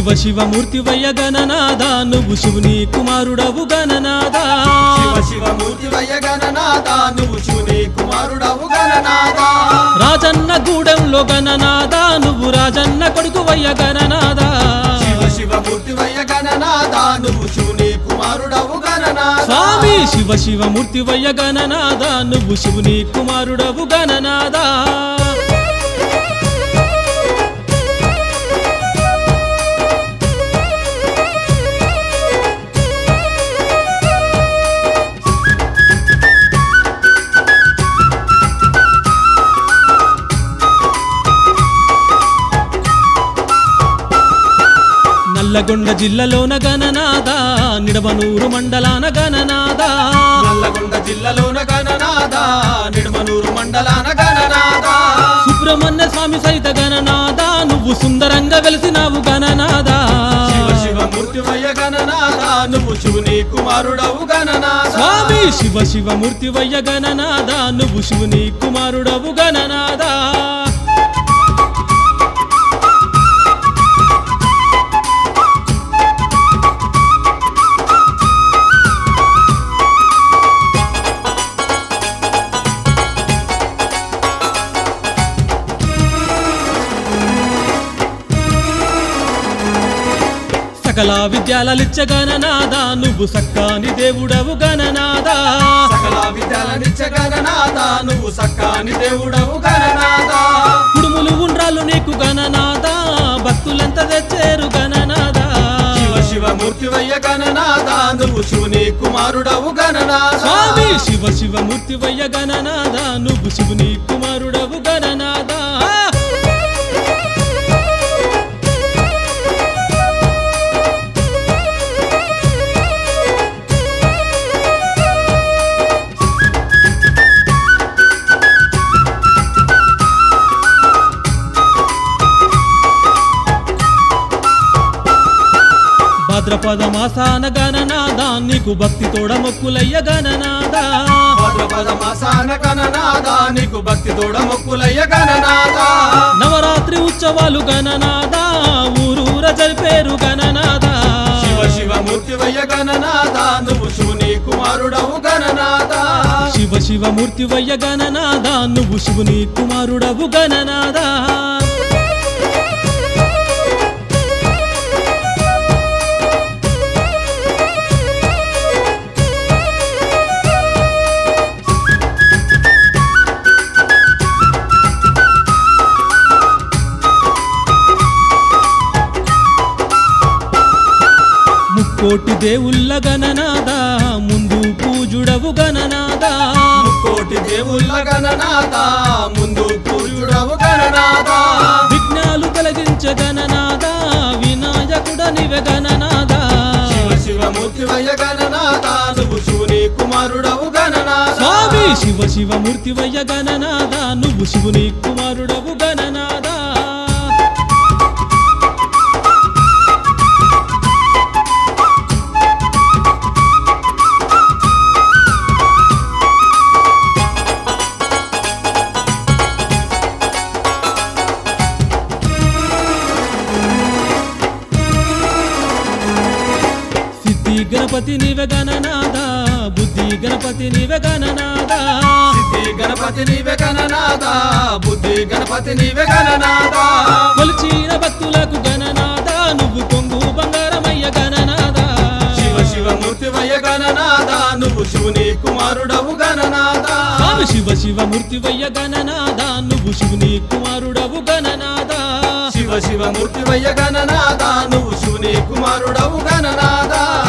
శివ శివ మూర్తి వయ్య గణనాద నువ్వు శివుని కుమారుడవు గణనాద శివ శివ మూర్తి వయ్య గణనాథ నువ్వు శివుని కుమారుడవు గణనాథ రాజన్న గూడెంలో గణనాద నువ్వు రాజన్న కొడుకు వయ్య గణనాద శివ శివ మూర్తి వయ్య గణనాథ నువ్వు శివుని కుమారుడవు గణనాథ స్వామి శివ శివ మూర్తి వయ్య గణనాద నువ్వు శివుని కుమారుడవు గణనాద నల్లగొండ జిల్లాలోన గణనాద నిడమనూరు మండలాన గణనాద నల్లగొండ జిల్లాలోన గణనాథ నిడమనూరు మండలాన గణనాథ సుబ్రహ్మణ్య స్వామి సైత గణనాద నువ్వు సుందరంగా వెలిసినావు గణనాద శివ శివ మూర్తి వయ్య గణనాథ నువ్వు శివుని కుమారుడవు గణనాథ స్వామి శివ శివ మూర్తి వయ్య గణనాద నువ్వు శివుని కుమారుడవు గణనాద సకల విద్యాలలిచ్చ గణనాద నువ్వు సక్కాని దేవుడవు గణనాద సకల విద్యాలనిచ్చ గణనాథ నువ్వు సక్కాని దేవుడవు గణనాథ కుడుములు ఉండ్రాలు నీకు గణనాద భక్తులంతా తెచ్చేరు గణనాద శివ శివ మూర్తి వయ్య గణనాథ నువ్వు శివుని కుమారుడవు గణనాథ స్వామి శివ శివ మూర్తి వయ్య గణనాద నువ్వు శివుని కుమారుడవు గణనాద భాద్రపద మాసాన గణనాద నీకు భక్తి తోడ మొక్కులయ్య గణనాద భాద్రపద మాసాన గణనాథ నీకు భక్తి తోడ మొక్కులయ్య గణనాథ నవరాత్రి ఉత్సవాలు గణనాద ఊరూర జరిపేరు గణనాద శివ శివ మూర్తి వయ్య గణనాథ నువ్వు శివుని కుమారుడవు గణనాథ శివ శివ మూర్తి వయ్య గణనాద నువ్వు శివుని కుమారుడవు గణనాద ముక్కోటి దేవుళ్ళ గణనాద ముందు పూజుడవు గణనాద కోటి దేవుళ్ళ గణనాథ ముందు పూజుడవు గణనాథ విఘ్నాలు కలిగించ గణనాద వినాయకుడ నివె గణనాద శివ శివ మూర్తి వయ్య గణనాథ నువ్వు శివుని కుమారుడవు గణనాథ స్వామి శివ శివ మూర్తి వయ్య గణనాద నువ్వు శివుని కుమారుడవు గణనాద సిద్ధి గణపతి నివె గణనాద బుద్ధి గణపతి నివె గణనాద సిద్ధి గణపతి నీవే గణనాథ బుద్ధి గణపతి నీవే గణనాథ కొలిచిన భక్తులకు గణనాద నువ్వు కొంగు బంగారమయ్య గణనాద శివ శివ మూర్తి వయ్య గణనాథ నువ్వు శివుని కుమారుడవు గణనాథ స్వామి శివ శివ మూర్తి వయ్య గణనాద నువ్వు శివుని కుమారుడవు గణనాద శివ శివ మూర్తి వయ్య గణనాథ నువ్వు శివుని కుమారుడవు గణనాథ